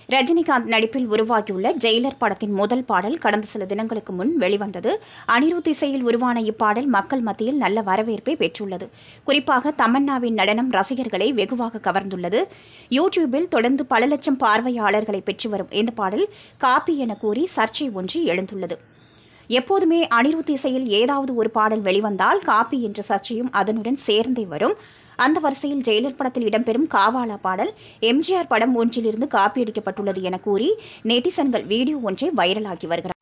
ரஜினிகாந்த் நடிப்பில் உருவாகியுள்ள ஜெயிலர் படத்தின் முதல் பாடல் கடந்த சில தினங்களுக்கு முன் வெளிவந்தது அனிருத் இசையில் உருவான இப்பாடல் மக்கள் மத்தியில் நல்ல வரவேற்பை பெற்றுள்ளது குறிப்பாக தமன்னாவின் நடனம் ரசிகர்களை வெகுவாக கவர்ந்துள்ளது யூடியூபில் தொடர்ந்து பல லட்சம் பார்வையாளர்களை பெற்று வரும் இந்த பாடல் காப்பி என கூறி சர்ச்சை ஒன்று எழுந்துள்ளது எப்போதுமே அனிருத் இசையில் ஏதாவது ஒரு பாடல் வெளிவந்தால் காப்பி என்ற சர்ச்சையும் அதனுடன் சேர்ந்தே வரும் அந்த வரிசையில் ஜெயிலர் படத்தில் இடம்பெறும் காவாலா பாடல் எம்ஜிஆர் படம் ஒன்றிலிருந்து காப்பியடிக்கப்பட்டுள்ளது என கூறி நெட்டிசன்கள் வீடியோ ஒன்றை வைரலாகி வருகிறார்